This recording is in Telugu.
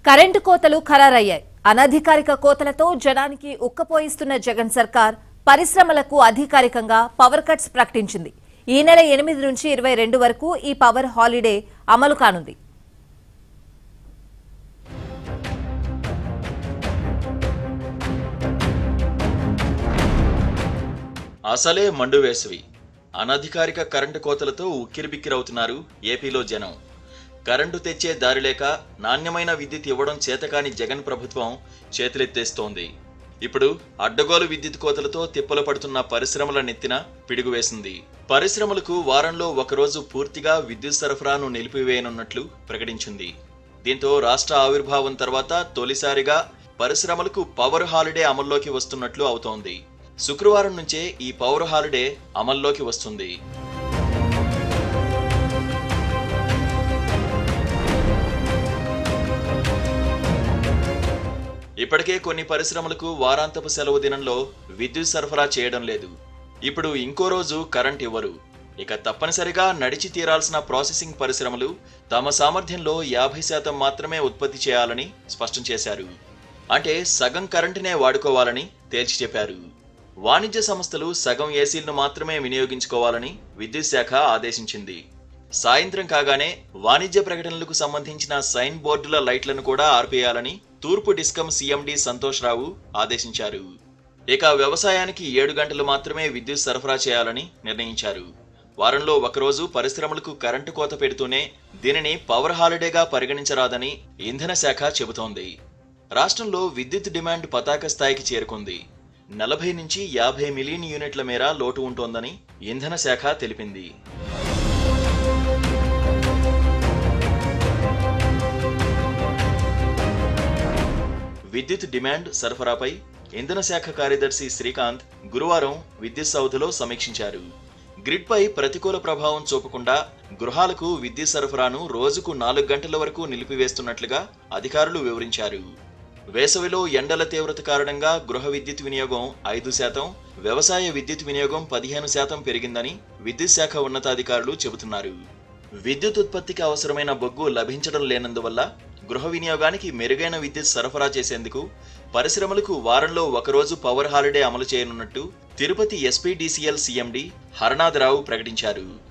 కరెంటు కోతలు ఖరారయ్యాయి అనధికారిక కోతలతో జనానికి ఉక్కపోయిస్తున్న జగన్ సర్కార్ పరిశ్రమలకు అధికారికంగా పవర్ కట్స్ ప్రకటించింది ఈ నెల ఎనిమిది నుంచి ఇరవై రెండు వరకు ఈ పవర్ హాలిడే అమలు కానుంది అసలే మండు వేసవి అనధికారిక కరెంటు కోతలతో ఉక్కిరిబిక్కిరవుతున్నారు ఏపీలో జనం కరెంటు తెచ్చే దారి లేక నాణ్యమైన విద్యుత్ ఇవ్వడం చేతకాని జగన్ ప్రభుత్వం చేతులెత్తేస్తోంది ఇప్పుడు అడ్డగోలు విద్యుత్ కోతలతో తిప్పలు పడుతున్న పరిశ్రమల నెత్తిన పిడుగు వేసింది పరిశ్రమలకు వారంలో ఒకరోజు పూర్తిగా విద్యుత్ సరఫరాను నిలిపివేయనున్నట్లు ప్రకటించింది దీంతో రాష్ట్ర ఆవిర్భావం తర్వాత తొలిసారిగా పరిశ్రమలకు పవర్ హాలిడే అమల్లోకి వస్తున్నట్లు అవుతోంది శుక్రవారం నుంచే ఈ పవర్ హాలిడే అమల్లోకి వస్తుంది ఇప్పటికే కొన్ని పరిశ్రమలకు వారాంతపు సెలవు దినంలో విద్యుత్ సరఫరా చేయడం లేదు ఇప్పుడు ఇంకో రోజు కరెంట్ ఇవ్వరు ఇక తప్పనిసరిగా నడిచి తీరాల్సిన ప్రాసెసింగ్ పరిశ్రమలు తమ సామర్థ్యంలో యాభై శాతం మాత్రమే ఉత్పత్తి చేయాలని స్పష్టం చేశారు అంటే సగం కరెంటునే వాడుకోవాలని తేల్చి చెప్పారు వాణిజ్య సంస్థలు సగం ఏసీలను మాత్రమే వినియోగించుకోవాలని విద్యుత్ శాఖ ఆదేశించింది సాయంత్రం కాగానే వాణిజ్య ప్రకటనలకు సంబంధించిన సైన్ బోర్డుల లైట్లను కూడా ఆర్పేయాలని తూర్పు డిస్కం సీఎండీ సంతోష్ రావు ఆదేశించారు ఇక వ్యవసాయానికి ఏడు గంటలు మాత్రమే విద్యుత్ సరఫరా చేయాలని నిర్ణయించారు వారంలో ఒకరోజు పరిశ్రమలకు కరెంటు కోత పెడుతూనే దీనిని పవర్ హాలిడేగా పరిగణించరాదని ఇంధన శాఖ చెబుతోంది రాష్ట్రంలో విద్యుత్ డిమాండ్ పతాక స్థాయికి చేరుకుంది నలభై నుంచి యాభై మిలియన్ యూనిట్ల మేర లోటు ఉంటోందని ఇంధన శాఖ తెలిపింది విద్యుత్ డిమాండ్ సరఫరాపై ఇంధన శాఖ కార్యదర్శి శ్రీకాంత్ గురువారం విద్యుత్ సౌధలో సమీక్షించారు గ్రిడ్పై ప్రతికూల ప్రభావం చూపకుండా గృహాలకు విద్యుత్ సరఫరాను రోజుకు నాలుగు గంటల వరకు నిలిపివేస్తున్నట్లుగా అధికారులు వివరించారు వేసవిలో ఎండల తీవ్రత కారణంగా గృహ విద్యుత్ వినియోగం ఐదు శాతం వ్యవసాయ విద్యుత్ వినియోగం పదిహేను శాతం పెరిగిందని విద్యుత్ శాఖ ఉన్నతాధికారులు చెబుతున్నారు విద్యుత్ ఉత్పత్తికి అవసరమైన బొగ్గు లభించడం లేనందువల్ల గృహ వినియోగానికి మెరుగైన విద్యుత్ సరఫరా చేసేందుకు పరిశ్రమలకు వారంలో ఒకరోజు పవర్ హాలిడే అమలు చేయనున్నట్టు తిరుపతి ఎస్పీడీసీఎల్ సీఎండీ హరనాథరావు ప్రకటించారు